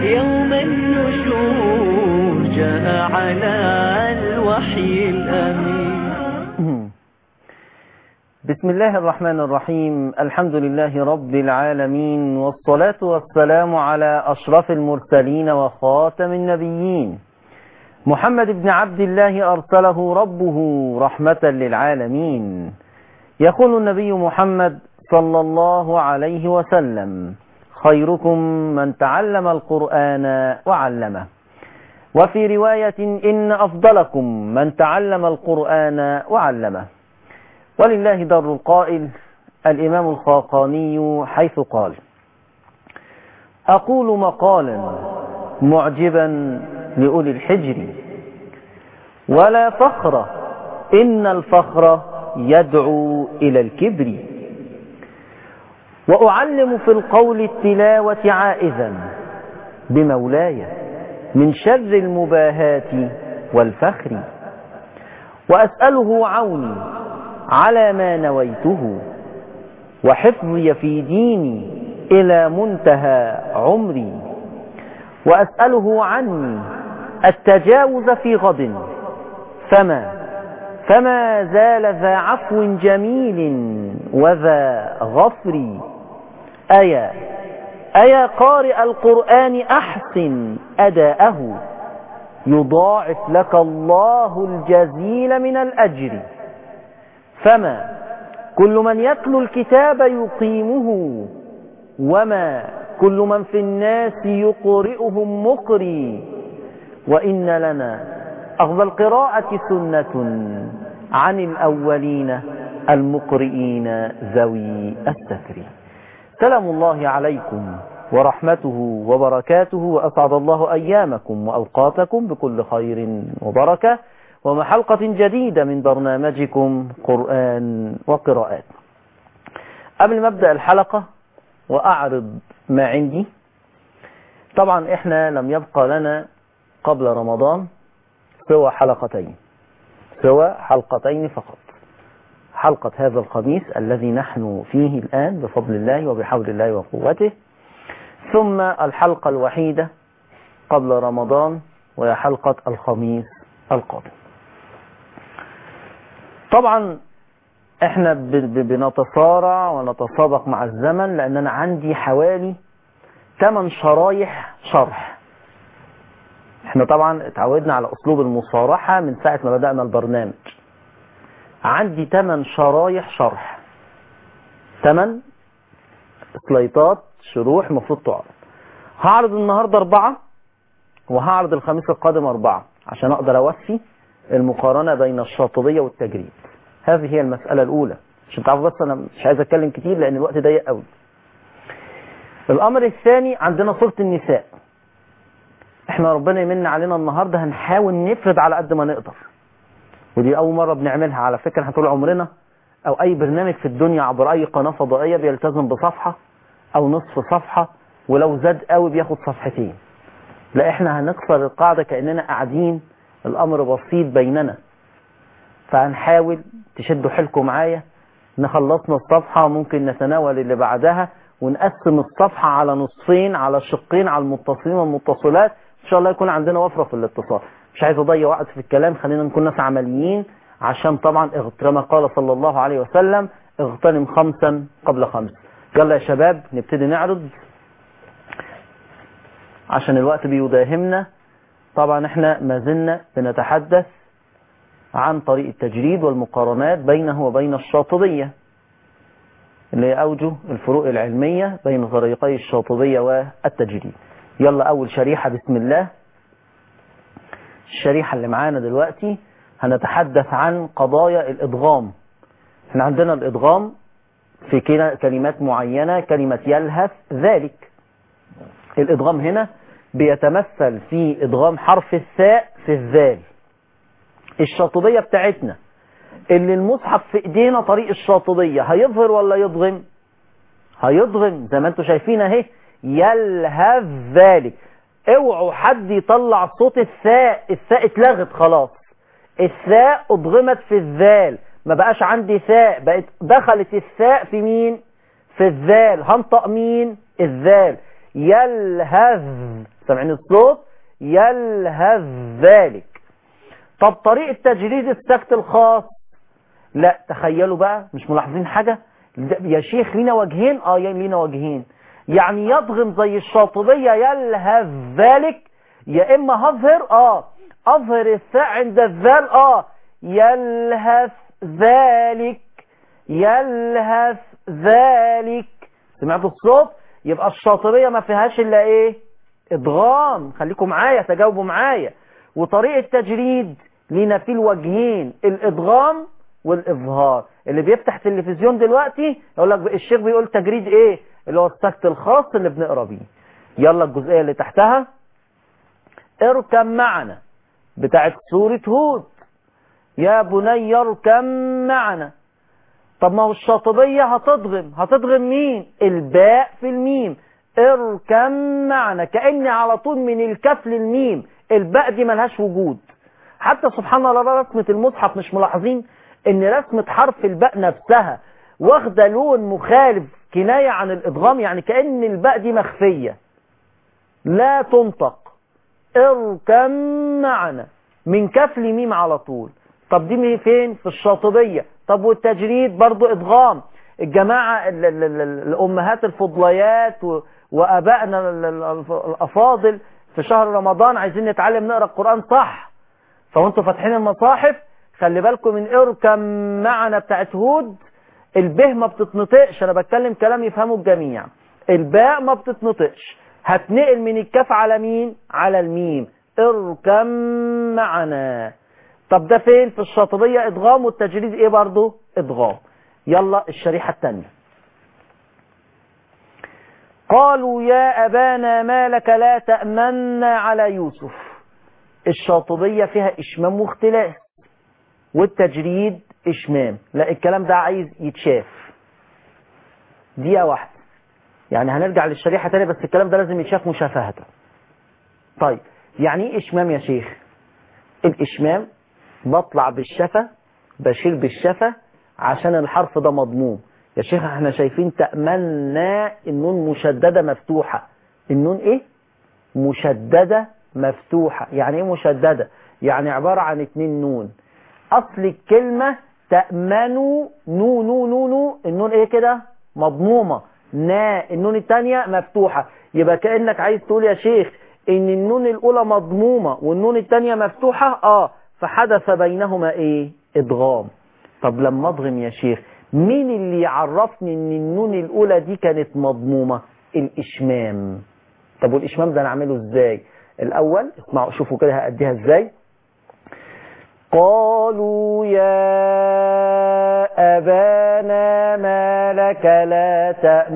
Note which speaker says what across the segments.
Speaker 1: يوم النشور جاء على الوحي الأمين
Speaker 2: بسم الله الرحمن الرحيم الحمد لله رب العالمين والصلاة والسلام على أشرف المرسلين وخاتم النبيين محمد بن عبد الله أرسله ربه رحمة للعالمين يقول النبي محمد صلى الله عليه وسلم خيركم من تعلم القرآن وعلمه وفي رواية إن أفضلكم من تعلم القرآن وعلمه ولله در القائل الإمام الخاقاني حيث قال أقول مقالا معجبا لأولي الحجر ولا فخر إن الفخر يدعو إلى الكبر وأعلم في القول التلاوة عائذا بمولاي من شر المباهات والفخر وأسأله عوني على ما نويته وحفظي في ديني إلى منتهى عمري وأسأله عني التجاوز في غد فما فما زال ذا عفو جميل وذا غفر أيا أيا قارئ القرآن أحسن أداءه يضاعف لك الله الجزيل من الأجر فما كل من يتلو الكتاب يقيمه وما كل من في الناس يقرئهم مقري وإن لنا أخذ القراءة سنة عن الأولين المقرئين ذوي الستر سلام الله عليكم ورحمته وبركاته وأسعد الله أيامكم وأوقاتكم بكل خير وبركة ومع حلقة جديدة من برنامجكم قرآن وقراءات قبل ما أبدأ الحلقة وأعرض ما عندي طبعا إحنا لم يبقى لنا قبل رمضان سوى حلقتين سوى حلقتين فقط حلقة هذا الخميس الذي نحن فيه الآن بفضل الله وبحول الله وقوته ثم الحلقة الوحيدة قبل رمضان وهي حلقة الخميس القادم طبعا احنا بنتصارع ونتسابق مع الزمن لان انا عندي حوالي 8 شرايح شرح احنا طبعا اتعودنا على اسلوب المصارحة من ساعة ما بدأنا البرنامج عندي 8 شرايح شرح 8 سلايطات شروح المفروض تعرض هعرض النهاردة أربعة وهعرض الخميس القادم أربعة عشان أقدر أوفي المقارنة بين الشاطبية والتجريد هذه هي المسألة الأولى عشان تعرفوا بس أنا مش عايز أتكلم كتير لأن الوقت ضيق قوي الأمر الثاني عندنا سورة النساء احنا ربنا يمن علينا النهاردة هنحاول نفرد على قد ما نقدر ودي أول مرة بنعملها على فكرة احنا طول عمرنا أو أي برنامج في الدنيا عبر أي قناة فضائية بيلتزم بصفحة أو نصف صفحة ولو زاد قوي بياخد صفحتين لا احنا هنكسر القاعدة كأننا قاعدين الأمر بسيط بيننا فهنحاول تشدوا حيلكم معايا نخلصنا الصفحة ممكن نتناول اللي بعدها ونقسم الصفحة على نصفين على شقين على المتصلين والمتصلات إن شاء الله يكون عندنا وفرة في الاتصال مش عايز أضيع وقت في الكلام خلينا نكون ناس عمليين عشان طبعا كما قال صلى الله عليه وسلم اغتنم خمسا قبل خمس يلا يا شباب نبتدي نعرض عشان الوقت بيداهمنا طبعا احنا ما زلنا بنتحدث عن طريق التجريد والمقارنات بينه وبين الشاطبية اللي هي أوجه الفروق العلمية بين طريقي الشاطبية والتجريد يلا أول شريحة بسم الله الشريحة اللي معانا دلوقتي هنتحدث عن قضايا الإدغام احنا عندنا الإدغام في كلمات معينة كلمة يلهث ذلك الإدغام هنا بيتمثل في إدغام حرف الثاء في الذال الشاطبية بتاعتنا اللي المصحف في ايدينا طريق الشاطبية هيظهر ولا يضغم هيضغم زي ما انتم شايفين اهي يلهث ذلك اوعوا حد يطلع صوت الثاء الثاء اتلغت خلاص الثاء اضغمت في الذال ما بقاش عندي ثاء بقت دخلت الثاء في مين في الذال هنطق مين الذال يلهث سامعين الصوت يلهث ذلك طب طريقة تجريد السكت الخاص لا تخيلوا بقى مش ملاحظين حاجة يا شيخ لينا وجهين اه يا لينا وجهين يعني يضغم زي الشاطبية يلهث ذلك يا اما هظهر اه اظهر الثاء عند الذال اه يلهث ذلك يلهث ذلك سمعتوا الصوت يبقى الشاطبية ما فيهاش الا ايه ادغام خليكم معايا تجاوبوا معايا وطريقة تجريد لينا في الوجهين الادغام والاظهار اللي بيفتح تلفزيون دلوقتي يقول لك الشيخ بيقول تجريد ايه اللي هو السكت الخاص اللي بنقرا بيه يلا الجزئيه اللي تحتها اركب معنا بتاعت سوره هود يا بني اركب معنا طب ما هو الشاطبيه هتضغم هتضغم مين الباء في الميم اركب معنا كاني على طول من الكاف للميم الباء دي ملهاش وجود حتى سبحان الله رسمه المصحف مش ملاحظين ان رسمة حرف الباء نفسها واخدة لون مخالف كناية عن الادغام يعني كأن الباء دي مخفية لا تنطق اركم معنا من كف لميم على طول طب دي فين في الشاطبية طب والتجريد برضو ادغام الجماعة ال ال ال الامهات الفضليات و- وابائنا ال- ال- الافاضل في شهر رمضان عايزين نتعلم نقرأ القرآن صح فوانتوا فاتحين المصاحف خلي بالكم من اركم معنا بتاعت هود البه ما بتتنطقش انا بتكلم كلام يفهمه الجميع الباء ما بتتنطقش هتنقل من الكاف على مين على الميم اركم معنا طب ده فين في الشاطبية ادغام والتجريد ايه برضو ادغام يلا الشريحة التانية قالوا يا أبانا ما لك لا تأمنا على يوسف الشاطبية فيها إشمام واختلاف والتجريد إشمام لا الكلام ده عايز يتشاف دقيقة واحدة يعني هنرجع للشريحة تاني بس الكلام ده لازم يتشاف مشافهة طيب يعني ايه إشمام يا شيخ الإشمام بطلع بالشفة بشيل بالشفة عشان الحرف ده مضموم يا شيخ احنا شايفين تأملنا النون مشددة مفتوحة النون ايه مشددة مفتوحة يعني ايه مشددة يعني عبارة عن اتنين نون اصل الكلمة تأمنوا نو نو نو نو النون ايه كده مضمومة نا النون التانية مفتوحة يبقى كأنك عايز تقول يا شيخ ان النون الاولى مضمومة والنون التانية مفتوحة اه فحدث بينهما ايه ادغام طب لما اضغم يا شيخ مين اللي يعرفني ان النون الاولى دي كانت مضمومة الاشمام طب والاشمام ده نعمله ازاي الاول اسمعوا شوفوا كده هأديها ازاي قالوا يا أبانا ما لك لا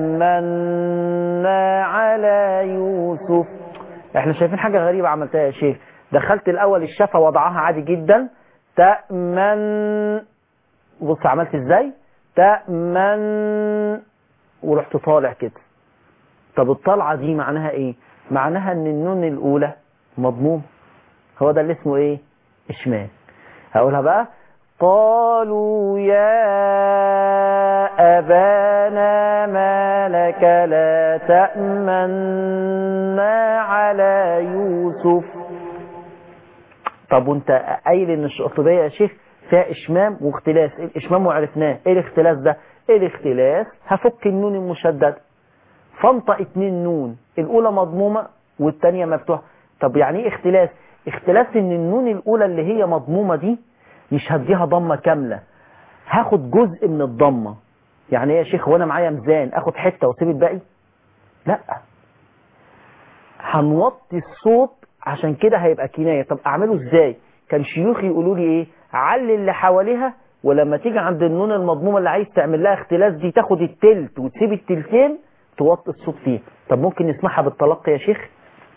Speaker 2: تأمنا على يوسف احنا شايفين حاجة غريبة عملتها يا شيخ دخلت الأول الشفة وضعها عادي جدا تأمن بص عملت ازاي تأمن ورحت طالع كده طب الطلعة دي معناها ايه معناها ان النون الأولى مضموم هو ده اللي اسمه ايه اشمام هقولها بقى قالوا يا أبانا ما لك لا تأمنا على يوسف طب وانت قايل ان الشاطبية يا شيخ فيها اشمام واختلاس الاشمام وعرفناه ايه الاختلاس ده ايه الاختلاس هفك النون المشددة فانطق اتنين نون الاولى مضمومة والتانية مفتوحة طب يعني ايه اختلاس اختلاس ان النون الاولى اللي هي مضمومة دي مش هديها ضمة كاملة هاخد جزء من الضمة يعني ايه يا شيخ وانا معايا ميزان اخد حتة واسيب الباقي لا هنوطي الصوت عشان كده هيبقى كناية طب اعمله ازاي كان شيوخي يقولوا لي ايه علي اللي حواليها ولما تيجي عند النون المضمومة اللي عايز تعمل لها اختلاس دي تاخد التلت وتسيب التلتين توطي الصوت فيه طب ممكن نسمعها بالتلقي يا شيخ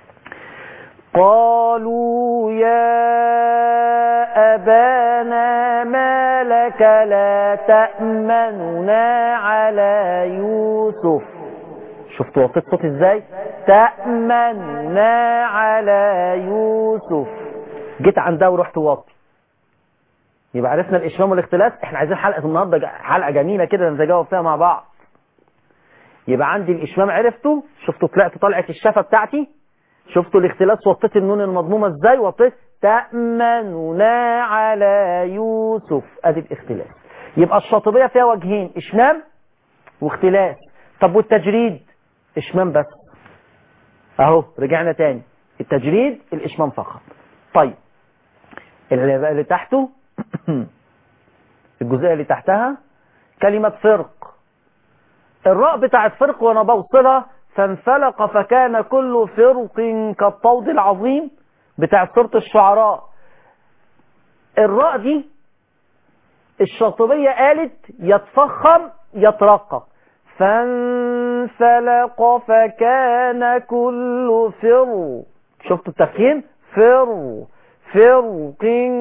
Speaker 2: قالوا يا أبانا ما لك لا تأمننا على يوسف شفتوا وطيت صوت ازاي تأمننا على يوسف جيت عندها ورحت واطي يبقى عرفنا الاشمام والاختلاس احنا عايزين حلقة النهاردة حلقة جميلة كده نتجاوب فيها مع بعض يبقى عندي الاشمام عرفته شفتوا طلعت طلعت الشفه بتاعتي شفتوا الاختلاس وطيت النون المضمومه ازاي وطيت تأمننا على يوسف ادي الاختلاس يبقى الشاطبيه فيها وجهين اشمام واختلاس طب والتجريد اشمام بس اهو رجعنا تاني التجريد الاشمام فقط طيب اللي بقى اللي تحته الجزئيه اللي تحتها كلمه فرق الراء بتاعت فرق وانا بوصلها فانفلق فكان كل فرق كالطود العظيم بتاعت سوره الشعراء الراء دي الشاطبيه قالت يتفخم يترقق فانفلق فكان كل فر شفتوا التفخيم فر فرق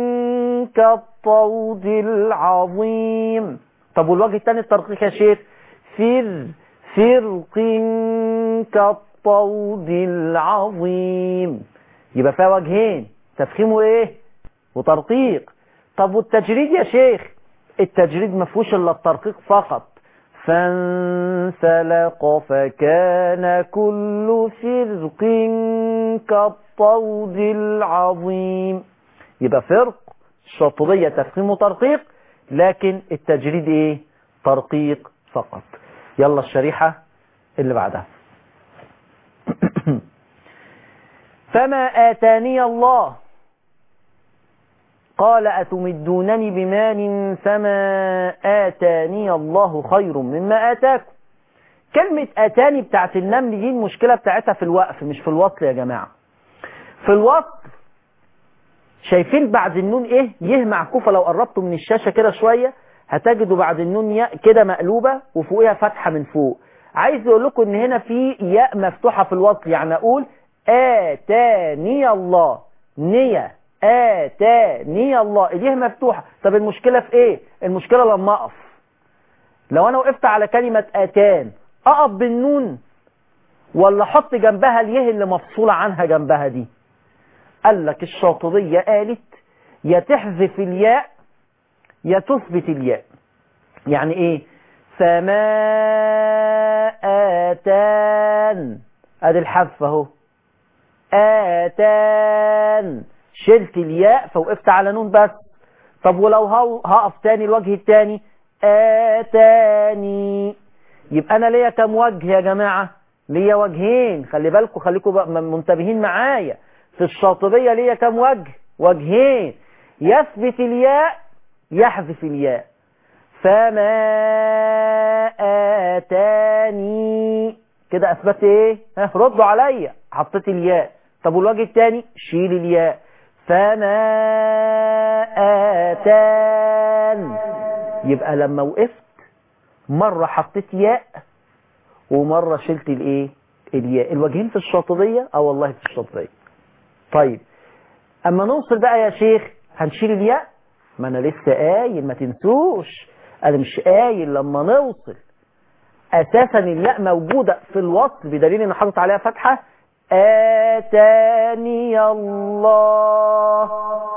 Speaker 2: كالطود العظيم طب والوجه الثاني الترقيق يا شيخ فر فرق كالطود العظيم يبقى فيها وجهين تفخيم وايه وترقيق طب والتجريد يا شيخ التجريد ما فيهوش الا الترقيق فقط فانسلق فكان كل فرق كالطود العظيم يبقى فرق الشاطبية تفخيم وترقيق لكن التجريد ايه ترقيق فقط يلا الشريحة اللي بعدها فما آتاني الله قال أتمدونني بمال فما آتاني الله خير مما آتاكم كلمة آتاني بتاعت النمل دي المشكلة بتاعتها في الوقف مش في الوصل يا جماعة في الوصل شايفين بعد النون ايه يه معكوفة لو قربتوا من الشاشة كده شوية هتجدوا بعد النون ياء كده مقلوبة وفوقها فتحة من فوق عايز اقول لكم ان هنا في ياء مفتوحة في الوصل يعني اقول آتاني الله نية آتاني الله ايديه مفتوحة طب المشكلة في ايه المشكلة لما اقف لو انا وقفت على كلمة آتان اقف بالنون ولا احط جنبها اليه اللي مفصولة عنها جنبها دي قال لك الشاطبية قالت يا تحذف الياء يا تثبت الياء يعني ايه فما آتان ادي الحذف اهو آتان شلت الياء فوقفت على نون بس طب ولو هقف تاني الوجه التاني آتاني يبقى انا ليا كم وجه يا جماعة ليا وجهين خلي بالكم خليكم منتبهين معايا في الشاطبية ليا كم وجه وجهين يثبت الياء يحذف الياء فما آتاني كده أثبت إيه ها ردوا عليا حطيت الياء طب والوجه الثاني شيل الياء فما آتان يبقى لما وقفت مرة حطيت ياء ومرة شلت الايه الياء الوجهين في الشاطبية اه والله في الشاطبية طيب اما نوصل بقى يا شيخ هنشيل الياء ما انا لسه قايل ما تنسوش انا مش قايل لما نوصل اساسا الياء موجودة في الوصل بدليل ان حاطط عليها فتحة آتاني الله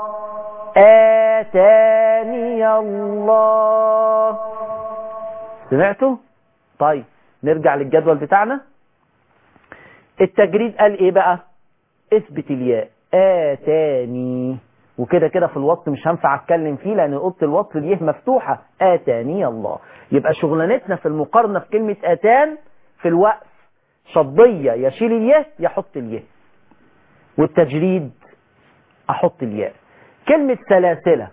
Speaker 2: آتاني الله سمعتوا طيب نرجع للجدول بتاعنا التجريد قال ايه بقى اثبت الياء آتاني وكده كده في الوصل مش هنفع اتكلم فيه لان اوضه الوصل دي مفتوحه اتاني الله يبقى شغلانتنا في المقارنه في كلمه اتان في الوقف شطبيه يشيل الياء يحط الياء والتجريد احط الياء كلمه سلاسله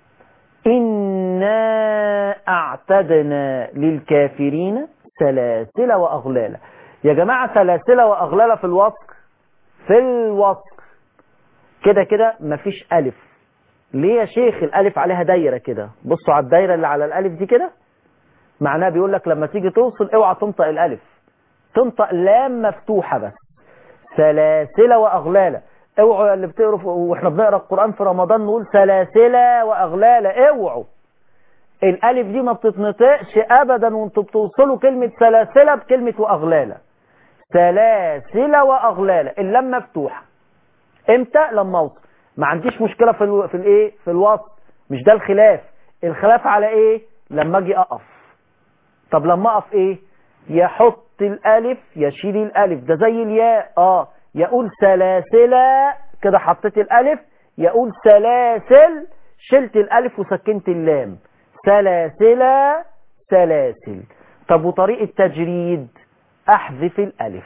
Speaker 2: انا اعتدنا للكافرين سلاسل واغلالا يا جماعه سلاسل واغلالا في الوصل في الوصل كده كده مفيش ألف ليه يا شيخ الألف عليها دايرة كده بصوا على الدايرة اللي على الألف دي كده معناها بيقول لك لما تيجي توصل اوعى تنطق الألف تنطق لام مفتوحة بس سلاسل وأغلالة اوعوا اللي بتقروا واحنا بنقرا القرآن في رمضان نقول سلاسل وأغلالة اوعوا الألف دي ما بتتنطقش أبدا وانتوا بتوصلوا كلمة سلاسلة بكلمة وأغلالة سلاسل وأغلالة اللام مفتوحة امتى لما اوصل ما عنديش مشكله في الو... في الايه في الوصل مش ده الخلاف الخلاف على ايه لما اجي اقف طب لما اقف ايه يحط يحط الالف يشيل الالف ده زي الياء اه يقول سلاسل كده حطيت الالف يقول سلاسل شلت الالف وسكنت اللام سلاسل سلاسل طب وطريقة تجريد احذف الالف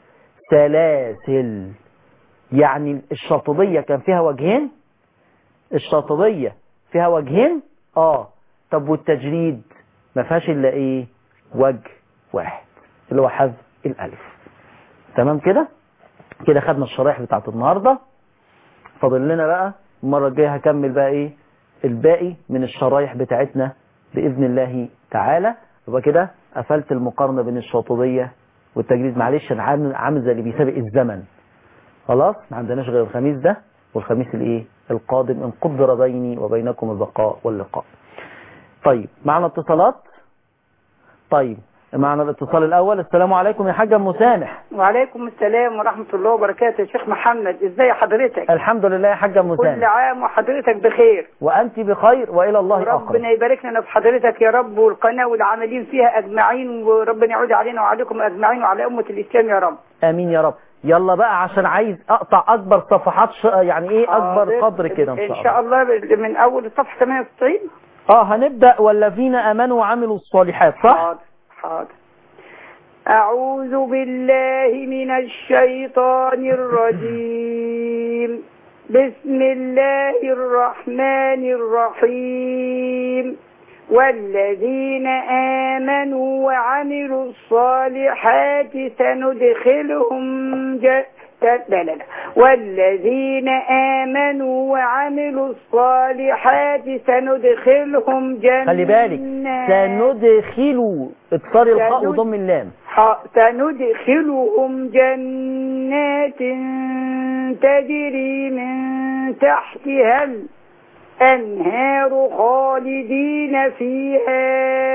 Speaker 2: سلاسل يعني الشاطبية كان فيها وجهين الشاطبية فيها وجهين اه طب والتجريد ما فيهاش الا ايه وجه واحد اللي هو حذف الالف تمام كده كده خدنا الشرايح بتاعت النهارده فاضل لنا بقى المره الجايه هكمل بقى ايه الباقي من الشرايح بتاعتنا باذن الله تعالى يبقى كده قفلت المقارنه بين الشاطبيه والتجريد معلش انا عامل عامل زي اللي بيسابق الزمن خلاص ما عندناش غير الخميس ده والخميس الايه القادم ان قدر بيني وبينكم البقاء واللقاء طيب معنا اتصالات طيب معنا الاتصال الاول السلام عليكم يا حاج ام مسامح
Speaker 3: وعليكم السلام ورحمة الله وبركاته يا شيخ محمد ازاي حضرتك
Speaker 2: الحمد لله يا حاج ام
Speaker 3: كل
Speaker 2: مسامح
Speaker 3: عام وحضرتك بخير
Speaker 2: وانت بخير والى الله اقرب
Speaker 3: ربنا يبارك لنا في حضرتك يا رب والقناة والعاملين فيها أجمعين وربنا يعود علينا وعليكم أجمعين وعلى أمة الإسلام يا رب
Speaker 2: امين يا رب يلا بقى عشان عايز اقطع اكبر صفحات ش... يعني ايه اكبر
Speaker 3: حاضر.
Speaker 2: قدر كده ان شاء
Speaker 3: إن
Speaker 2: الله
Speaker 3: شاء الله من أول الصفحة 98
Speaker 2: اه هنبدا والذين امنوا وعملوا الصالحات صح
Speaker 3: حاضر حاضر أعوذ بالله من الشيطان الرجيم بسم الله الرحمن الرحيم والذين آمنوا وعملوا الصالحات سندخلهم ج... لا لا لا والذين آمنوا وعملوا الصالحات سندخلهم جنات
Speaker 2: خلي بالك سندخل اكسار الخاء
Speaker 3: سند-
Speaker 2: وضم اللام
Speaker 3: ح- سندخلهم جنات تجري من تحتها الأنهار خالدين فيها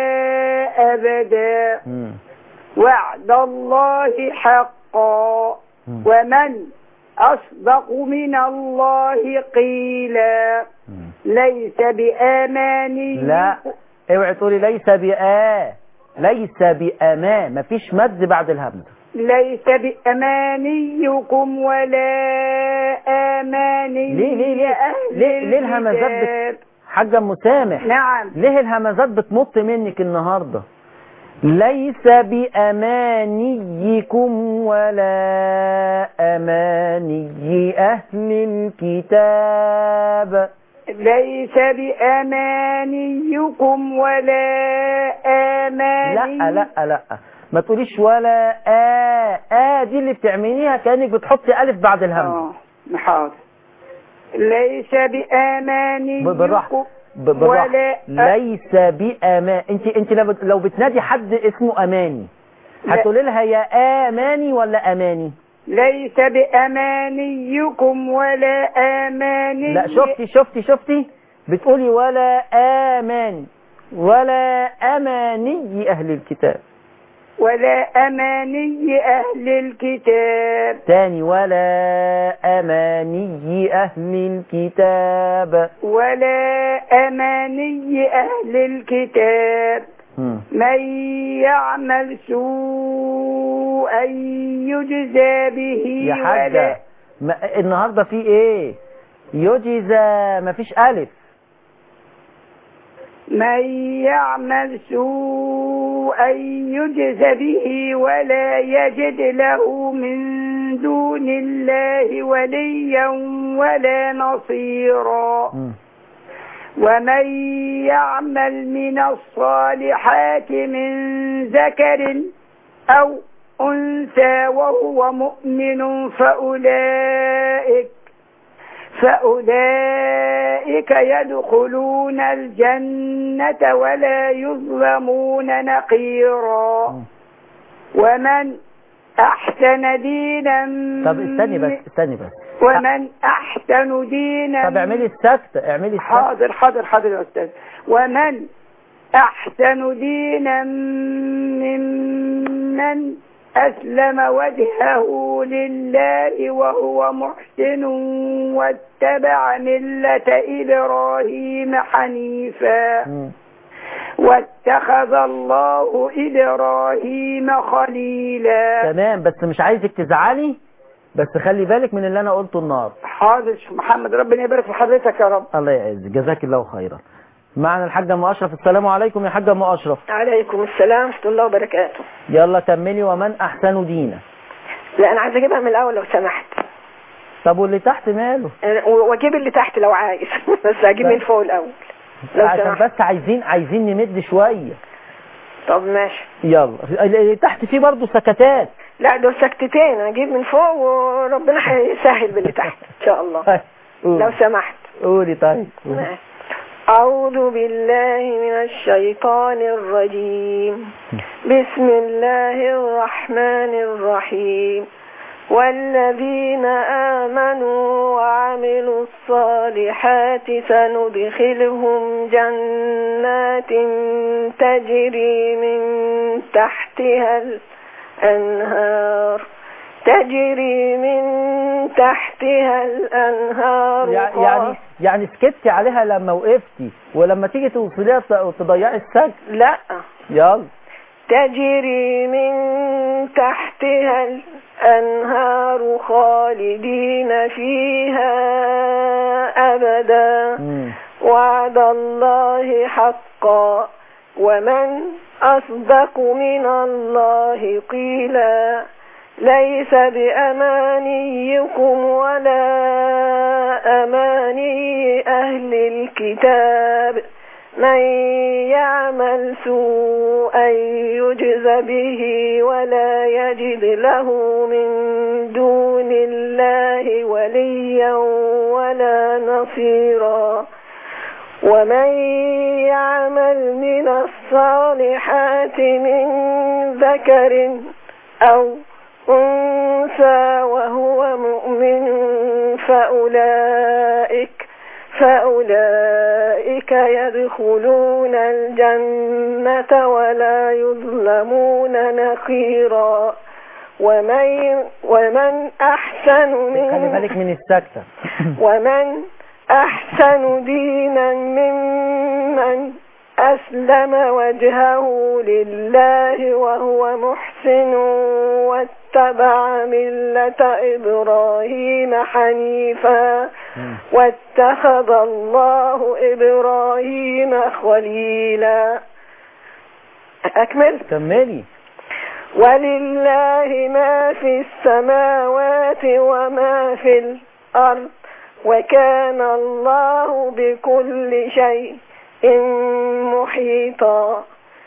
Speaker 3: أبدا
Speaker 2: مم.
Speaker 3: وعد الله حقا
Speaker 2: مم.
Speaker 3: ومن أصدق من الله قيلا
Speaker 2: مم.
Speaker 3: ليس بأماني
Speaker 2: لا اوعي تقولي ليس بآ ليس بأما مفيش مد بعد الهمزة
Speaker 3: ليس بأمانيكم ولا آماني
Speaker 2: ليه- ليه- ليه؟
Speaker 3: أهل
Speaker 2: ليه- ليه الهمزات بت-
Speaker 3: الكتاب.
Speaker 2: حاجة أم مسامح
Speaker 3: نعم
Speaker 2: ليه الهمزات بتمط منك النهاردة ليس بأمانيكم ولا أماني أهل الكتاب
Speaker 3: ليس بأمانيكم ولا آماني
Speaker 2: لا لا لا ما تقوليش ولا آ آ دي اللي بتعمليها كأنك بتحطي ألف بعد الهمزة
Speaker 3: آه حاضر ليس بأمانيكم
Speaker 2: ب- بالراحة ب- بالراحة
Speaker 3: ولا
Speaker 2: ليس بأمان انت انت لو بت- لو بتنادي حد اسمه أماني
Speaker 3: لا.
Speaker 2: هتقولي لها يا آماني ولا أماني
Speaker 3: ليس بأمانيكم ولا آماني
Speaker 2: لا شفتي شفتي شفتي بتقولي ولا آماني ولا أماني أهل الكتاب
Speaker 3: ولا أماني أهل الكتاب
Speaker 2: تاني ولا أماني أهل الكتاب
Speaker 3: ولا أماني أهل الكتاب
Speaker 2: مم.
Speaker 3: من يعمل سوءا يجزى به
Speaker 2: يا حاجة ما النهاردة في ايه يجزى مفيش ألف
Speaker 3: من يعمل سوءا يجزى به ولا يجد له من دون الله وليا ولا نصيرا
Speaker 2: مم.
Speaker 3: ومن يعمل من الصالحات من ذكر أو أنثى وهو مؤمن فأولئك فأولئك يدخلون الجنة ولا يظلمون نقيرا
Speaker 2: مم.
Speaker 3: ومن أحسن دينا
Speaker 2: طب استني بس استني بس
Speaker 3: ومن أحسن دينا
Speaker 2: طب اعملي السكتة اعملي السكتة
Speaker 3: حاضر حاضر حاضر يا أستاذ ومن أحسن دينا ممن أسلم وجهه لله وهو محسن واتبع ملة إبراهيم حنيفا
Speaker 2: مم.
Speaker 3: واتخذ الله إبراهيم خليلا
Speaker 2: تمام بس مش عايزك تزعلي بس خلي بالك من اللي انا قلته النهارده
Speaker 3: حاضر شيخ محمد ربنا يبارك في حضرتك يا رب
Speaker 2: الله يعزك جزاك الله خيرا معنا الحاجة ام اشرف السلام عليكم يا حاجة ام اشرف
Speaker 4: عليكم السلام ورحمة الله وبركاته
Speaker 2: يلا كملي ومن احسن دينا
Speaker 4: لا أنا عايزة أجيبها من الأول لو سمحت
Speaker 2: طب واللي تحت ماله
Speaker 4: أنا- وأجيب اللي تحت لو عايز بس أجيب من فوق الأول لو
Speaker 2: عشان
Speaker 4: سمحت
Speaker 2: بس عايزين عايزين نمد شوية
Speaker 4: طب ماشي
Speaker 2: يلا اللي تحت فيه برضه سكتات
Speaker 4: لا دول سكتتين أجيب من فوق وربنا هيسهل باللي تحت إن شاء الله
Speaker 2: طيب، قولي.
Speaker 4: لو سمحت
Speaker 2: قولي طيب قولي.
Speaker 4: ماشي. أعوذ بالله من الشيطان الرجيم بسم الله الرحمن الرحيم والذين آمنوا وعملوا الصالحات سندخلهم جنات تجري من تحتها الأنهار تجري من تحتها الأنهار
Speaker 2: يع- يعني يعني سكتي عليها لما وقفتي ولما تيجي توصليها ت- تضيعي السكت
Speaker 4: لا
Speaker 2: يلا
Speaker 4: تجري من تحتها الأنهار خالدين فيها أبدا
Speaker 2: مم.
Speaker 4: وعد الله حقا ومن أصدق من الله قيلا ليس بأمانيكم ولا أماني أهل الكتاب من يعمل سوءا يجز به ولا يجد له من دون الله وليا ولا نصيرا ومن يعمل من الصالحات من ذكر أو أنثى وهو مؤمن فأولئك فأولئك يدخلون الجنة ولا يظلمون نقيرا ومن, ومن أحسن من
Speaker 2: خلي بالك من السكتة
Speaker 4: ومن أحسن دينا ممن أسلم وجهه لله وهو محسن واتبع ملة إبراهيم حنيفا واتخذ الله إبراهيم خليلا أكمل
Speaker 2: كملي
Speaker 4: ولله ما في السماوات وما في الأرض وكان الله بكل شيء محيطا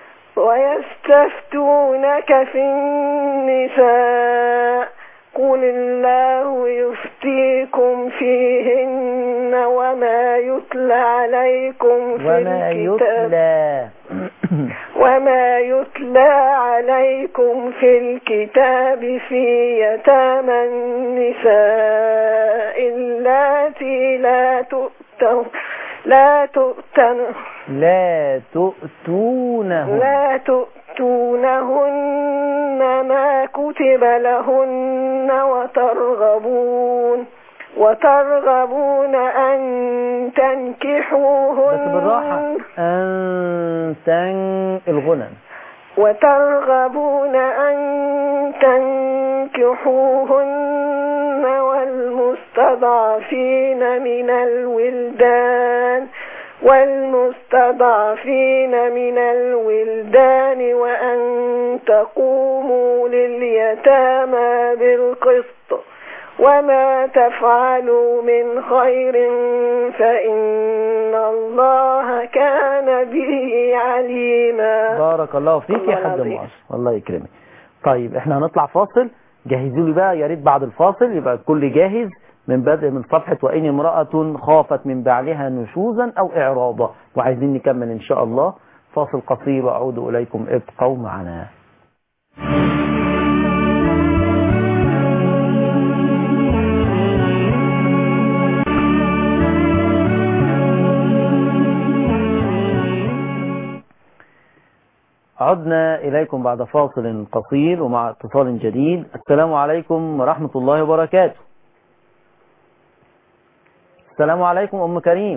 Speaker 4: ويستفتونك في النساء قل الله يفتيكم فيهن وما يتلى عليكم في
Speaker 2: وما
Speaker 4: الكتاب
Speaker 2: يتلى
Speaker 4: وما يتلى عليكم في الكتاب في يتامى النساء اللاتي لا تؤتون لا تؤتن
Speaker 2: لا تؤتونه
Speaker 4: لا تؤتونهن ما كتب لهن وترغبون وترغبون أن تنكحوهن
Speaker 2: بس بالراحة أن تن الغنى
Speaker 4: وترغبون أن تنكحوهن والمستضعفين من الولدان والمستضعفين من الولدان وأن تقوموا لليتامى بالقسط وما تفعلوا من خير فإن الله كان به عليما
Speaker 2: بارك الله فيك
Speaker 4: الله
Speaker 2: يا حاج
Speaker 4: العظيم.
Speaker 2: مؤشر الله يكرمك طيب احنا هنطلع فاصل جهزوا لي بقى يا ريت بعد الفاصل يبقى الكل جاهز من بدء من صفحة وإن امرأة خافت من بعلها نشوزا أو إعراضا وعايزين نكمل إن شاء الله فاصل قصير وأعود إليكم ابقوا معنا عدنا إليكم بعد فاصل قصير ومع اتصال جديد السلام عليكم ورحمة الله وبركاته السلام عليكم أم كريم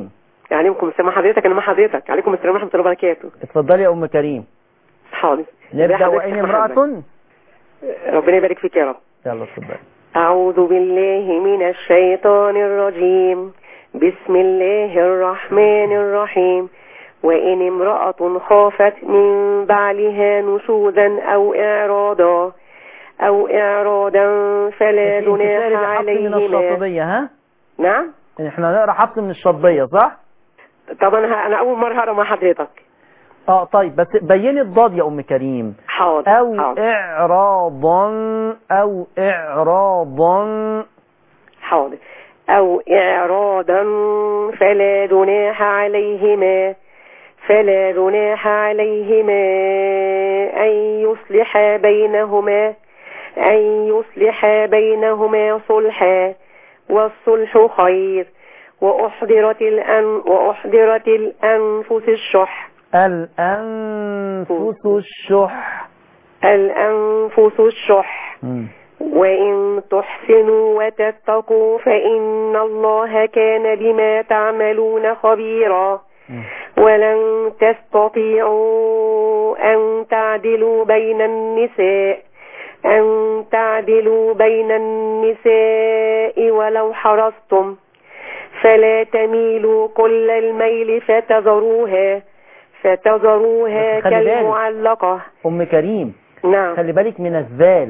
Speaker 5: عليكم السلام حضرتك انا مع حضرتك عليكم السلام ورحمه الله وبركاته
Speaker 2: اتفضلي يا ام كريم
Speaker 5: حاضر
Speaker 2: نبدا
Speaker 5: حضرتك
Speaker 2: وان
Speaker 5: يا محمد؟
Speaker 2: امراه
Speaker 5: ربنا يبارك فيك يا رب
Speaker 2: يلا اتفضلي
Speaker 5: أعوذ بالله من الشيطان الرجيم بسم الله الرحمن الرحيم وإن امرأة خافت من بعلها نشوزا أو إعراضا أو إعراضا فلا
Speaker 2: انت بتقري
Speaker 5: جناح
Speaker 2: بحفص من
Speaker 5: عليهما
Speaker 2: الشاطبيه ها
Speaker 5: نعم
Speaker 2: احنا هنقرا حفص من الشاطبيه صح
Speaker 5: طبعا أنا أنا أول مرة هقرا مع حضرتك
Speaker 2: اه طيب بس بيني الضاد يا ام كريم
Speaker 5: حاضر
Speaker 2: او
Speaker 5: حاضر
Speaker 2: اعراضا او اعراضا
Speaker 5: حاضر أو إعراضا فلا جناح عليهما فلا جناح عليهما أن يصلحا بينهما أن يصلحا بينهما صلحا والصلح خير وأحضرت الأن وأحضرت الأنفس الشح
Speaker 2: الانفس الشح
Speaker 5: الأنفس الشح
Speaker 2: مم.
Speaker 5: وإن تحسنوا وتتقوا فإن الله كان بما تعملون خبيرا
Speaker 2: مم.
Speaker 5: ولن تستطيعوا أن تعدلوا بين النساء أن تعدلوا بين النساء ولو حرصتم فلا تميلوا كل الميل فتذروها فتذروها
Speaker 2: بس خلي بالك.
Speaker 5: كالمعلقة
Speaker 2: ام كريم
Speaker 5: نعم
Speaker 2: خلي بالك من الذال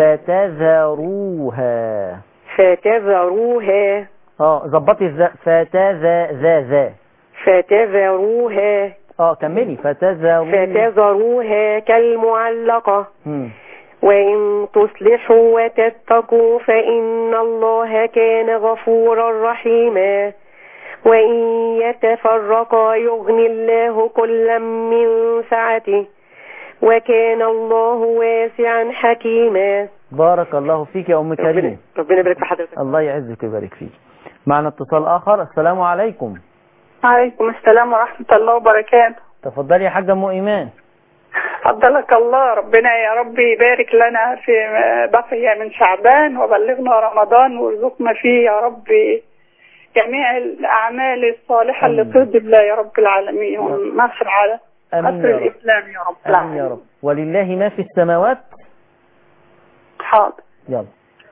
Speaker 2: فتذروها
Speaker 5: فتذروها
Speaker 2: اه ظبطي الذا فتذا ذا ذا
Speaker 5: فتذروها
Speaker 2: اه كملي فتذروا
Speaker 5: فتذروها كالمعلقة
Speaker 2: مم.
Speaker 5: وإن تصلحوا وتتقوا فإن الله كان غفورا رحيما وإن يتفرقا يغني الله كلا من سعته وكان الله واسعا حكيما
Speaker 2: بارك الله فيك يا ام
Speaker 5: ربنا
Speaker 2: كريم
Speaker 5: ربنا يبارك في حضرتك
Speaker 2: الله يعزك ويبارك فيك معنا اتصال اخر السلام عليكم
Speaker 3: عليكم السلام ورحمة الله وبركاته
Speaker 2: تفضلي يا حاجه ام ايمان
Speaker 3: فضلك الله ربنا يا رب يبارك لنا في بقية من شعبان وبلغنا رمضان وارزقنا فيه يا رب جميع الأعمال الصالحة اللي
Speaker 2: آمين.
Speaker 3: ترضي الله يا رب العالمين ونصر على
Speaker 2: امين
Speaker 3: نصر
Speaker 2: يا رب
Speaker 3: الإسلام يا رب
Speaker 2: امين
Speaker 3: العالمين
Speaker 2: يا رب ولله ما في السماوات
Speaker 3: حاضر
Speaker 2: يلا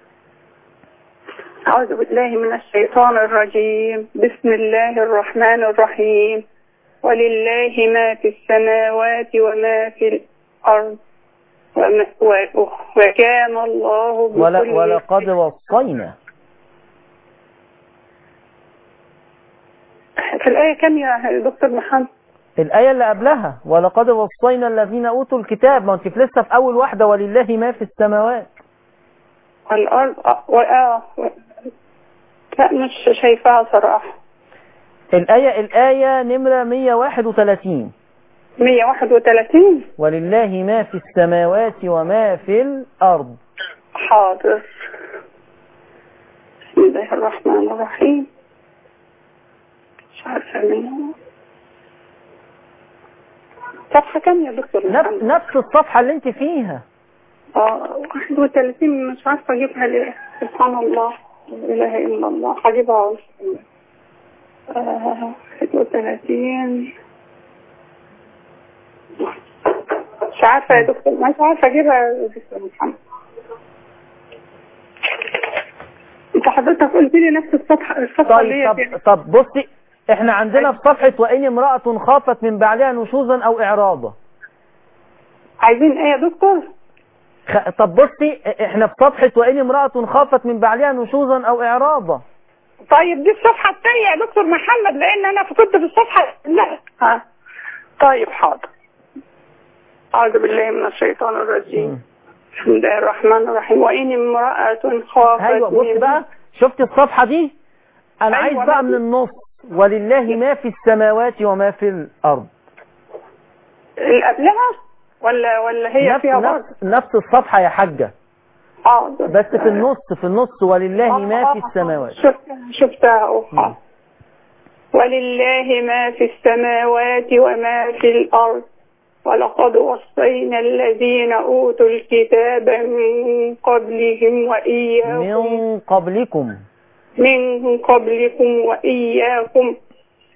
Speaker 3: أعوذ بالله من الشيطان الرجيم بسم الله الرحمن الرحيم ولله ما في السماوات وما في الأرض وما و- وكان الله بكل
Speaker 2: ولا ولقد
Speaker 3: شيء-
Speaker 2: وصينا
Speaker 3: في الآية كم يا دكتور محمد
Speaker 2: الآية اللي قبلها ولقد وصينا الذين أوتوا الكتاب ما انت في لسه في أول واحدة ولله ما في السماوات
Speaker 3: والأرض آه، و- آه و- لا مش شايفاها صراحة
Speaker 2: الآية الآية نمرة 131
Speaker 3: 131
Speaker 2: ولله ما في السماوات وما في الأرض
Speaker 3: حاضر بسم الله الرحمن الرحيم مش عارفة منه صفحة كم يا دكتور
Speaker 2: نفس,
Speaker 3: محمد؟
Speaker 2: نفس الصفحة اللي انت فيها
Speaker 3: اه 31 مش عارفة اجيبها ليه سبحان الله لا اله الا الله هجيبها آه 31 مش عارفة يا دكتور مش عارفة اجيبها يا دكتور محمد انت حضرتك قلت لي نفس الصفحة الصفحة اللي
Speaker 2: طيب
Speaker 3: هي
Speaker 2: طب, طب بصي احنا عندنا في صفحة وإن امرأة خافت من بعلها نشوزا أو إعراضا
Speaker 3: عايزين ايه يا دكتور؟
Speaker 2: خ... طب بصي احنا في صفحة وإن امرأة خافت من بعلها نشوزا أو إعراضا
Speaker 3: طيب دي الصفحة التانية يا دكتور محمد لأن أنا كنت في الصفحة لا ها طيب حاضر أعوذ بالله من الشيطان الرجيم
Speaker 2: مم.
Speaker 3: بسم الله الرحمن الرحيم وإن امرأة خافت
Speaker 2: ايوه بص
Speaker 3: من-
Speaker 2: بقى شفت الصفحة دي انا
Speaker 3: أيوة
Speaker 2: عايز بقى
Speaker 3: بس-
Speaker 2: من النص ولله ما في السماوات وما في الارض
Speaker 3: اللي قبلها ولا ولا هي
Speaker 2: نفس,
Speaker 3: فيها برضه
Speaker 2: نفس, نفس الصفحة يا حاجة
Speaker 3: حاضر
Speaker 2: بس في النص في النص ولله ما في
Speaker 3: آه، آه،
Speaker 2: السماوات
Speaker 3: شفتها شفتها أهو
Speaker 2: مم.
Speaker 3: حاضر. ولله ما في السماوات وما في الأرض ولقد وصينا الذين أوتوا الكتاب من قبلهم وإياكم
Speaker 2: من قبلكم
Speaker 3: من قبلكم وإياكم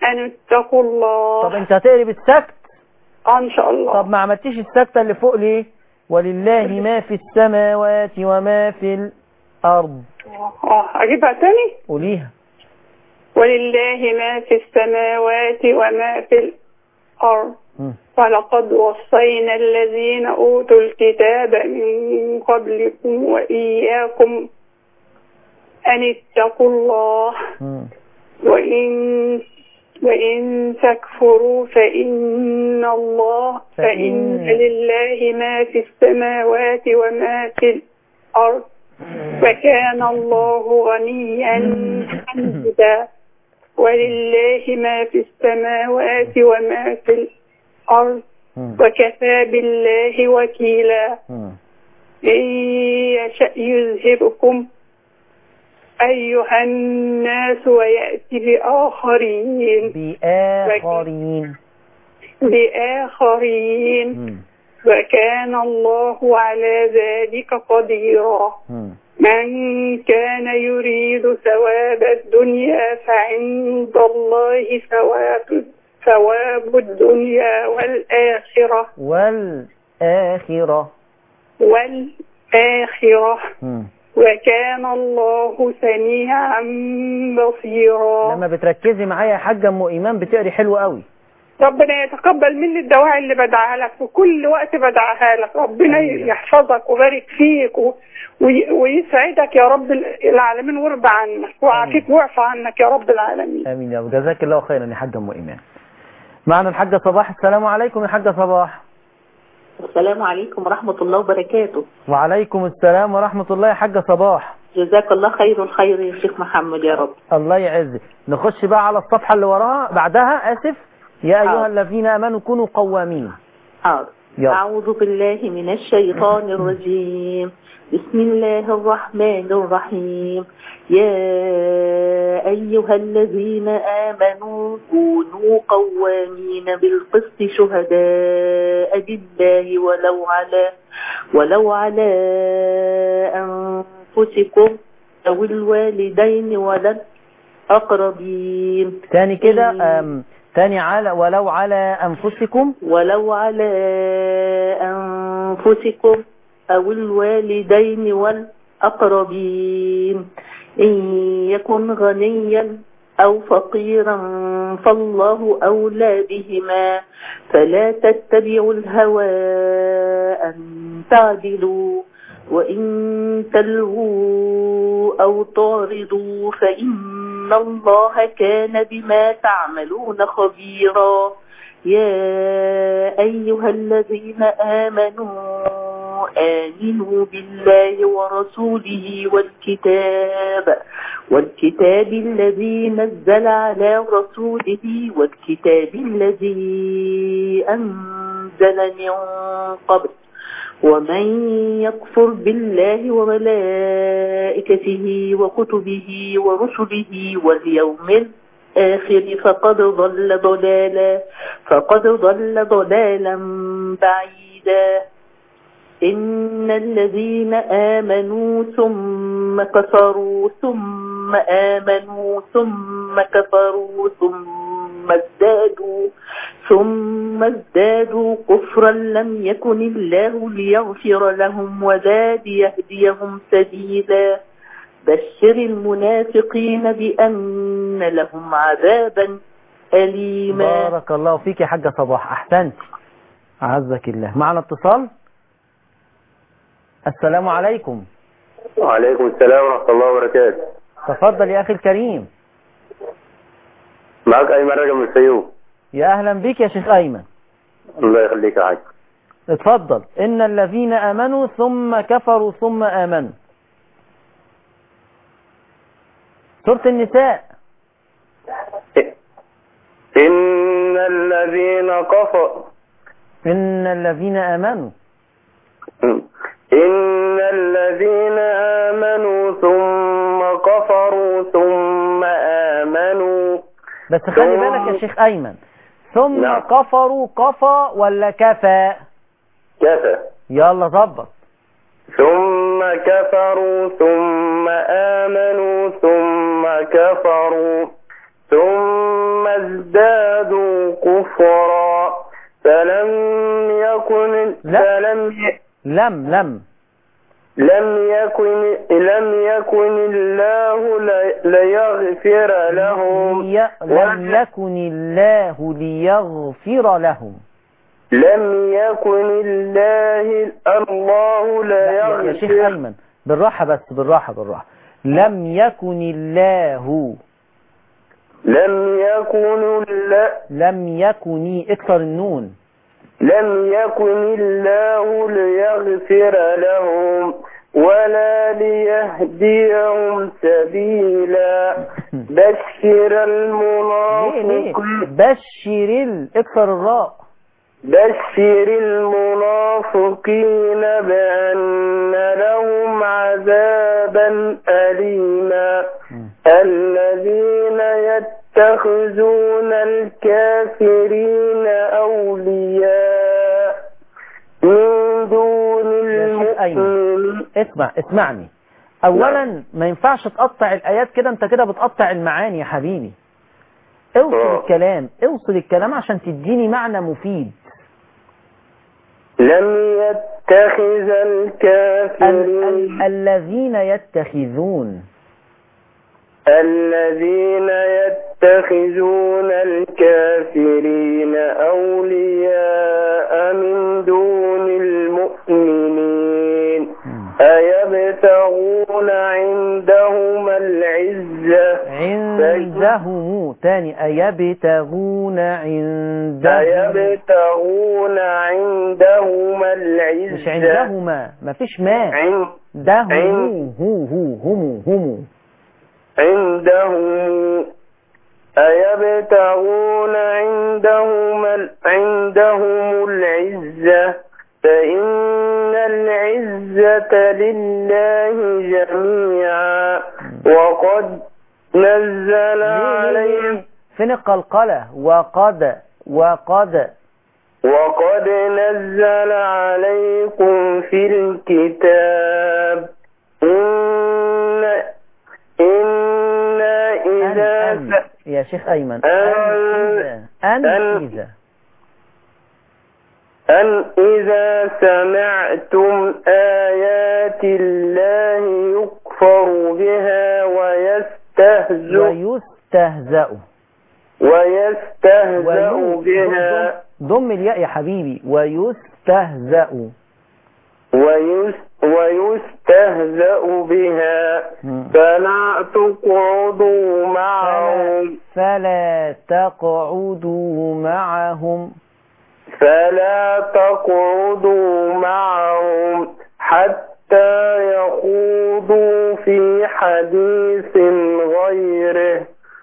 Speaker 3: أن اتقوا الله
Speaker 2: طب انت هتقري بالسكت
Speaker 3: آه إن شاء الله
Speaker 2: طب ما عملتيش السكتة اللي فوق ليه ولله ما في السماوات وما في الأرض
Speaker 3: آه أجيبها تاني
Speaker 2: قوليها
Speaker 3: ولله ما في السماوات وما في الأرض
Speaker 2: مم.
Speaker 3: ولقد وصينا الذين أوتوا الكتاب من قبلكم وإياكم أن اتقوا الله
Speaker 2: مم.
Speaker 3: وإن وإن تكفروا فإن الله فإن
Speaker 2: فإن-
Speaker 3: لله ما في السماوات وما في الأرض وكان الله غنيا حميدا ولله ما في السماوات وما في الأرض
Speaker 2: مم.
Speaker 3: وكفى بالله وكيلا
Speaker 2: مم.
Speaker 3: إن يشأ يذهبكم أيها الناس ويأتي بآخرين
Speaker 2: بآخرين
Speaker 3: بآخرين
Speaker 2: مم.
Speaker 3: وكان الله على ذلك قديرا
Speaker 2: مم.
Speaker 3: من كان يريد ثواب الدنيا فعند الله ثواب ثواب الدنيا والآخرة
Speaker 2: والآخرة
Speaker 3: والآخرة
Speaker 2: مم.
Speaker 3: وكان الله سميعا بصيرا
Speaker 2: لما بتركزي معايا يا حاجة أم إيمان بتقري حلو قوي
Speaker 3: ربنا يتقبل مني الدواعي اللي بدعها لك في كل وقت بدعها لك ربنا
Speaker 2: آمين.
Speaker 3: يحفظك ويبارك فيك و... وي... ويسعدك يا رب العالمين ويرضى عنك ويعافيك ويعفى عنك يا رب العالمين
Speaker 2: آمين يا رب جزاك الله خيرا يا حاجة أم إيمان معنا الحاجة صباح السلام عليكم يا حاجة صباح
Speaker 6: السلام عليكم ورحمة الله وبركاته
Speaker 2: وعليكم السلام ورحمة الله يا حاجة صباح
Speaker 6: جزاك الله خير الخير يا شيخ محمد يا رب
Speaker 2: الله يعزك نخش بقى على الصفحة اللي وراها بعدها آسف يا أيها
Speaker 6: حاضر.
Speaker 2: الذين آمنوا كونوا قوامين
Speaker 6: حاضر
Speaker 2: يلا.
Speaker 6: أعوذ بالله من الشيطان الرجيم بسم الله الرحمن الرحيم يا أيها الذين آمنوا كونوا قوامين بالقسط شهداء لله ولو على ولو على أنفسكم أو الوالدين ولا الأقربين
Speaker 2: تاني كده
Speaker 6: إن-
Speaker 2: أم، تاني على ولو على أنفسكم
Speaker 6: ولو على أنفسكم أو الوالدين والأقربين إن يكن غنيا أو فقيرا فالله أولى بهما فلا تتبعوا الهوى أن تعدلوا وإن تلووا أو تعرضوا فإن الله كان بما تعملون خبيرا يا أيها الذين آمنوا آمنوا بالله ورسوله والكتاب والكتاب الذي نزل على رسوله والكتاب الذي أنزل من قبل ومن يكفر بالله وملائكته وكتبه ورسله واليوم الآخر فقد ضل ضلالا فقد ضل ضلالا بعيدا إن الذين آمنوا ثم كفروا ثم آمنوا ثم كفروا ثم ازدادوا ثم ازدادوا كفرا لم يكن الله ليغفر لهم ولا ليهديهم سبيلا بشر المنافقين بأن لهم عذابا أليما
Speaker 2: بارك الله فيك يا حاجة صباح أحسنت أعزك الله معنا اتصال السلام عليكم
Speaker 7: وعليكم السلام ورحمة الله وبركاته
Speaker 2: تفضل يا أخي الكريم
Speaker 7: معك أيمن رجب من الفيوم
Speaker 2: يا أهلا بك يا شيخ أيمن
Speaker 7: الله يخليك يا حاج
Speaker 2: اتفضل إن الذين آمنوا ثم كفروا ثم آمنوا سورة النساء
Speaker 7: إن الذين كفروا
Speaker 2: إن الذين آمنوا
Speaker 7: إن الذين آمنوا ثم كفروا ثم آمنوا
Speaker 2: بس خلي بالك يا شيخ أيمن ثم
Speaker 7: نعم.
Speaker 2: كفروا كفى ولا كفى
Speaker 7: كفى
Speaker 2: يلا ظبط
Speaker 7: ثم كفروا ثم آمنوا ثم كفروا ثم ازدادوا كفرا فلم يكن
Speaker 2: لا.
Speaker 7: فلم ي-
Speaker 2: لم لم
Speaker 7: لم يكن لم يكن الله لي- ليغفر لهم
Speaker 2: لي... لم يكن الله ليغفر لهم
Speaker 7: لم يكن الله الله
Speaker 2: لا، يا يا شيخ
Speaker 7: ليغفر
Speaker 2: أيمن بالراحة بس بالراحة بالراحة لم يكن الله
Speaker 7: لم يكن الله
Speaker 2: لم يكن اكثر النون
Speaker 7: لم يكن الله ليغفر لهم ولا ليهديهم سبيلا بشر
Speaker 2: ليه ليه
Speaker 7: المنافقين
Speaker 2: بشر ال... اكثر الراء
Speaker 7: بشر المنافقين بأن لهم عذابا أليما الذين يتخذون الكافرين أولياء من دون
Speaker 2: يا شيخ أيمن.
Speaker 7: المؤمنين
Speaker 2: اسمع اسمعني اولا ما ينفعش تقطع الايات كده انت كده بتقطع المعاني يا حبيبي اوصل
Speaker 7: آه.
Speaker 2: الكلام اوصل الكلام عشان تديني معنى مفيد
Speaker 7: لم يتخذ
Speaker 2: ال...
Speaker 7: الكافرين
Speaker 2: ال... الذين يتخذون
Speaker 7: الذين يتخذون الكافرين أولياء من دون المؤمنين أيبتغون عندهم العزة
Speaker 2: عندهم تاني أيبتغون عندهم
Speaker 7: أيبتغون عندهم العزة
Speaker 2: مش عندهما مفيش ما
Speaker 7: عند
Speaker 2: ده
Speaker 7: عند-
Speaker 2: هو هو هم هم
Speaker 7: عندهم أيبتغون عندهم ال- عندهم العزة فإن العزة لله جميعا وقد نزل
Speaker 2: ليه ليه
Speaker 7: عليهم
Speaker 2: ليه؟ فين القلقلة وقد وقد
Speaker 7: وقد نزل عليكم في الكتاب إن إن
Speaker 2: أن
Speaker 7: إذا
Speaker 2: أن
Speaker 7: س-
Speaker 2: يا شيخ أيمن
Speaker 7: أن-
Speaker 2: أن إذا أن
Speaker 7: أن-
Speaker 2: إذا
Speaker 7: أن إذا سمعتم آيات الله يكفر بها ويستهزئ
Speaker 2: ويستهزأ
Speaker 7: ويستهزأ
Speaker 2: ويو-
Speaker 7: بها
Speaker 2: ضم- ضم الياء يا حبيبي ويستهزأ
Speaker 7: ويس ويستهزأ بها
Speaker 2: مم.
Speaker 7: فلا تقعدوا معهم
Speaker 2: فلا تقعدوا معهم
Speaker 7: فلا تقعدوا معهم حتى يخوضوا في حديث غيره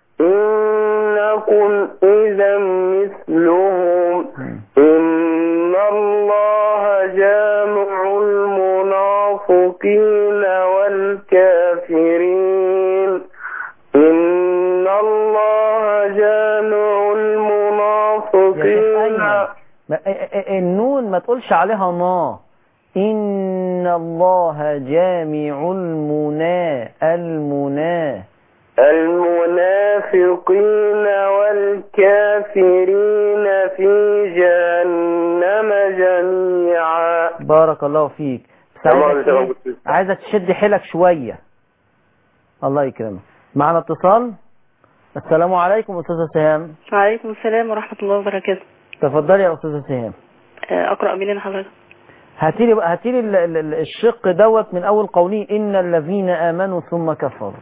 Speaker 7: إنكم إذا مثلهم إن الله جامع المنافقين والكافرين إن الله جامع
Speaker 2: يا شيخ
Speaker 7: المنافقين
Speaker 2: أيمن ما- ا- ا- النون ما تقولش عليها ما إن الله جامع المنا المنا
Speaker 7: المنافقين والكافرين في جهنم جميعا
Speaker 2: بارك الله فيك بس
Speaker 7: الله
Speaker 2: عايزك,
Speaker 7: يسلمك.
Speaker 2: إيه؟ عايزك تشد حيلك شوية الله يكرمك معنا اتصال السلام عليكم أستاذة سهام
Speaker 8: وعليكم السلام ورحمة الله وبركاته
Speaker 2: تفضلي يا أستاذة سهام
Speaker 8: آه، أقرأ منين حضرتك
Speaker 2: هاتي لي بقى هاتي لي ال- ال- ال- الشق دوت من أول قوله إن الذين آمنوا ثم كفروا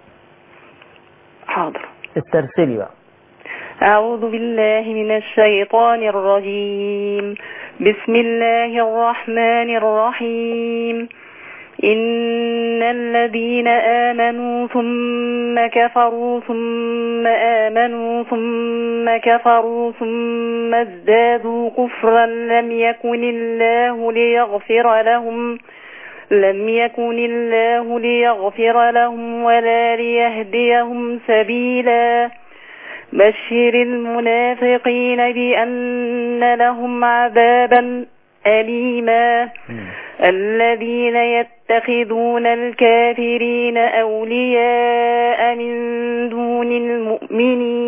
Speaker 8: حاضر
Speaker 2: استرسلي بقى
Speaker 8: أعوذ بالله من الشيطان الرجيم بسم الله الرحمن الرحيم إن الذين آمنوا ثم كفروا ثم آمنوا ثم كفروا ثم ازدادوا كفرا لم يكن الله ليغفر لهم لم يكن الله ليغفر لهم ولا ليهديهم سبيلا بشر المنافقين بأن لهم عذابا أليما الذين يتخذون الكافرين أولياء من دون المؤمنين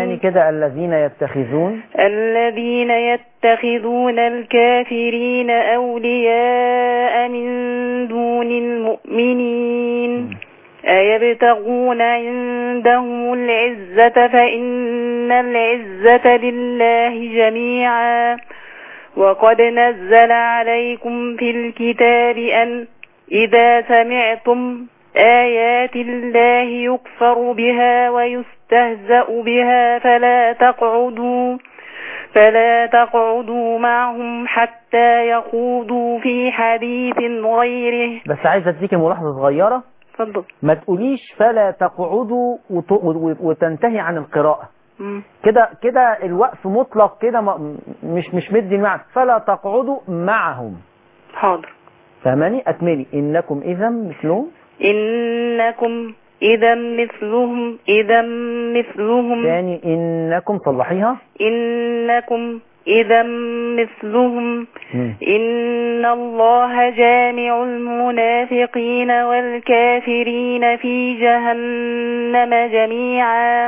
Speaker 2: تاني كده الذين يتخذون
Speaker 8: الذين يتخذون الكافرين أولياء من دون المؤمنين أيبتغون عندهم العزة فإن العزة لله جميعا وقد نزل عليكم في الكتاب أن إذا سمعتم آيات الله يكفر بها ويستهزأ بها فلا تقعدوا فلا تقعدوا معهم حتى يخوضوا في حديث غيره
Speaker 2: بس عايز اديك ملاحظة صغيرة
Speaker 8: تفضل
Speaker 2: ما تقوليش فلا تقعدوا وت- و- وتنتهي عن القراءة
Speaker 8: مم.
Speaker 2: كده كده الوقف مطلق كده ما- مش مش مدي المعنى فلا تقعدوا معهم
Speaker 8: حاضر
Speaker 2: فهماني اكملي انكم اذا مثلهم
Speaker 8: إنكم إذا مثلهم إذا مثلهم
Speaker 2: تاني انكم صلحيها
Speaker 8: إنكم إذا مثلهم إن الله جامع المنافقين والكافرين في جهنم جميعا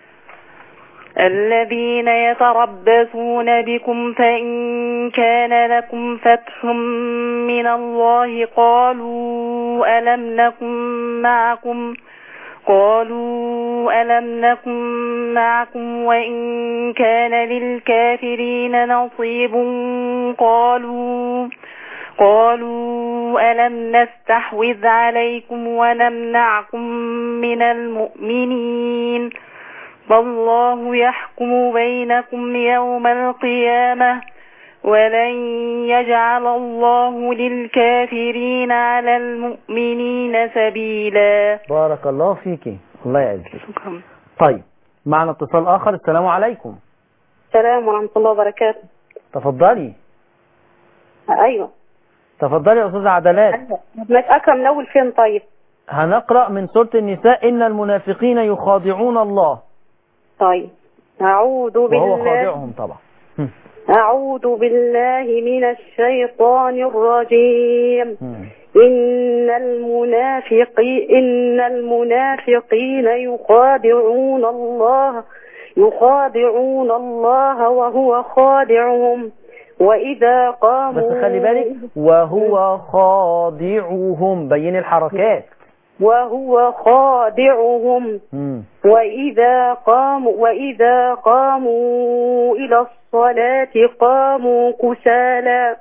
Speaker 8: الذين يتربصون بكم فإن كان لكم فتح من الله قالوا ألم نكن معكم قالوا ألم نكن معكم وإن كان للكافرين نصيب قالوا قالوا ألم نستحوذ عليكم ونمنعكم من المؤمنين فالله يحكم بينكم يوم القيامة ولن يجعل الله للكافرين على المؤمنين سبيلا
Speaker 2: بارك الله فيك الله يعزك
Speaker 8: شكرا
Speaker 2: طيب معنا اتصال اخر السلام عليكم
Speaker 3: السلام ورحمة الله وبركاته
Speaker 2: تفضلي
Speaker 3: أيوة
Speaker 2: تفضلي يا استاذه عدلات
Speaker 3: ابنك أكرم من أول فين طيب
Speaker 2: هنقرا من سوره النساء ان المنافقين يخادعون الله
Speaker 3: طيب أعوذ
Speaker 2: وهو
Speaker 3: بالله
Speaker 2: خادعهم طبعا هم.
Speaker 3: أعوذ بالله من الشيطان الرجيم
Speaker 2: هم.
Speaker 3: إن المنافقين إن المنافقين يخادعون الله يخادعون الله وهو خادعهم وإذا قاموا
Speaker 2: بس خلي بالك وهو خاضعهم بين الحركات
Speaker 3: وهو خادعهم
Speaker 2: هم.
Speaker 3: وإذا قاموا وإذا قاموا إلى الصلاة قاموا كسالى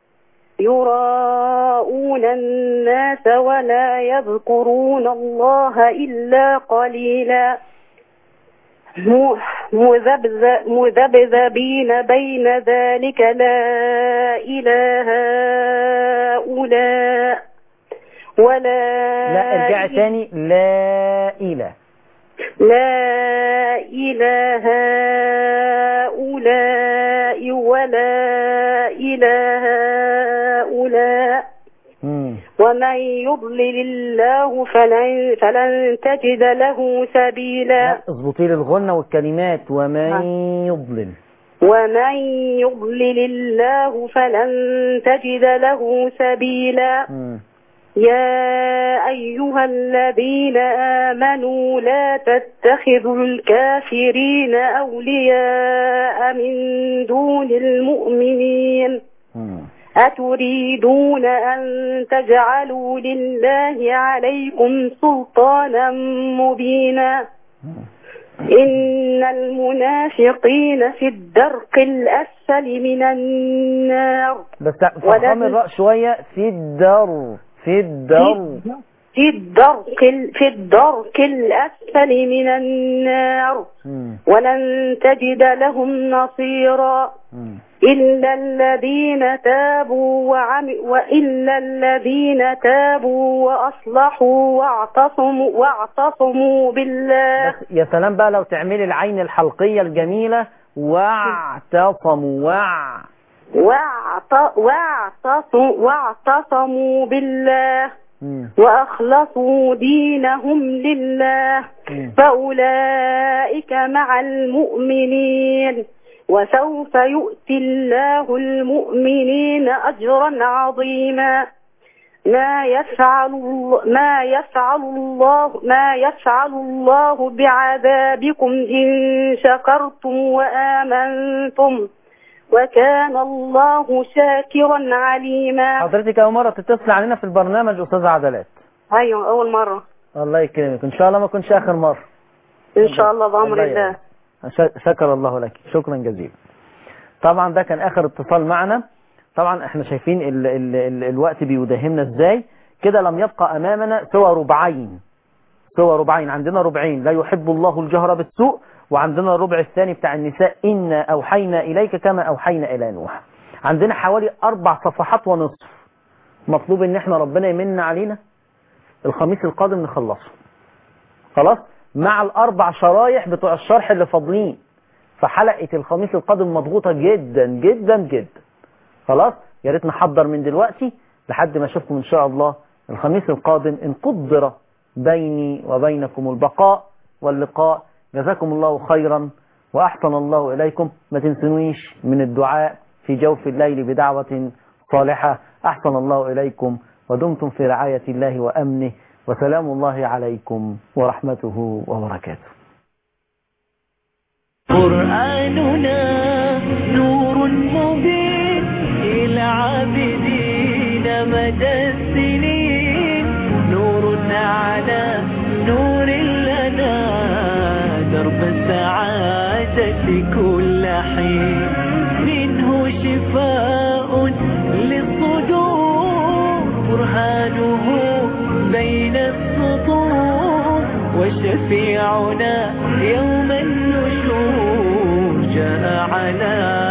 Speaker 3: يراءون الناس ولا يذكرون الله إلا قليلا م- مذبذ- مذبذبين بين ذلك لا إله هؤلاء ولا
Speaker 2: لا ارجع تاني لا اله
Speaker 3: لا إله هؤلاء ولا إله هؤلاء
Speaker 2: هم.
Speaker 3: ومن يضلل الله فلن, فلن تجد له سبيلا
Speaker 2: لا اظبطي لي الغنة والكلمات ومن يضلل
Speaker 3: ومن يضلل الله فلن تجد له سبيلا
Speaker 2: هم.
Speaker 3: يا أيها الذين آمنوا لا تتخذوا الكافرين أولياء من دون المؤمنين
Speaker 2: هم.
Speaker 3: أتريدون أن تجعلوا لله عليكم سلطانا مبينا إن المنافقين في الدرك الأسفل من النار
Speaker 2: بس
Speaker 3: ولا
Speaker 2: فخام
Speaker 3: تن-
Speaker 2: الراء شوية في الدر في الدر
Speaker 3: في الدرك ال- في الدرك الأسفل من النار
Speaker 2: هم.
Speaker 3: ولن تجد لهم نصيرا
Speaker 2: هم.
Speaker 3: إلا الذين تابوا وعم وإلا الذين تابوا وأصلحوا واعتصموا واعتصموا بالله
Speaker 2: بس يا سلام بقى لو تعملي العين الحلقية الجميلة واعتصموا وع
Speaker 3: واعت- واعتصموا واعتصموا بالله
Speaker 2: مم.
Speaker 3: وأخلصوا دينهم لله
Speaker 2: مم.
Speaker 3: فأولئك مع المؤمنين وسوف يؤتي الله المؤمنين أجرا عظيما ما يفعل الله ما يفعل الله ما يفعل الله بعذابكم إن شكرتم وآمنتم وكان الله شاكرا عليما
Speaker 2: حضرتك اول مره تتصل علينا في البرنامج استاذ عدلات
Speaker 3: أيوة أول مرة
Speaker 2: الله يكرمك ان شاء الله ما كنش اخر مره
Speaker 3: إن شاء الله بأمر
Speaker 2: الله
Speaker 3: الله
Speaker 2: يبارك. ش- شكر الله لك شكرا جزيلا طبعا ده كان اخر اتصال معنا طبعا احنا شايفين ال ال ال الوقت بيداهمنا ازاي كده لم يبقى امامنا سوى ربعين سوى ربعين عندنا ربعين لا يحب الله الجهر بالسوء وعندنا الربع الثاني بتاع النساء إنا أوحينا إليك كما أوحينا إلى نوح عندنا حوالي أربع صفحات ونصف مطلوب إن احنا ربنا يمن علينا الخميس القادم نخلصه خلاص مع الأربع شرايح بتوع الشرح اللي فاضلين فحلقة الخميس القادم مضغوطة جدا جدا جدا خلاص يا ريت نحضر من دلوقتي لحد ما اشوفكم ان شاء الله الخميس القادم ان قدر بيني وبينكم البقاء واللقاء جزاكم الله خيرا واحسن الله اليكم ما تنسونيش من الدعاء في جوف الليل بدعوة صالحة احسن الله اليكم ودمتم في رعاية الله وامنه وسلام الله عليكم ورحمته وبركاته
Speaker 1: قرآننا نور مبين إلى عابدين مدى السنين نور على نور لنا درب السعادة كل حين منه شفاء للصدور برهانه بين السطور وشفيعنا يوم النشور جاء على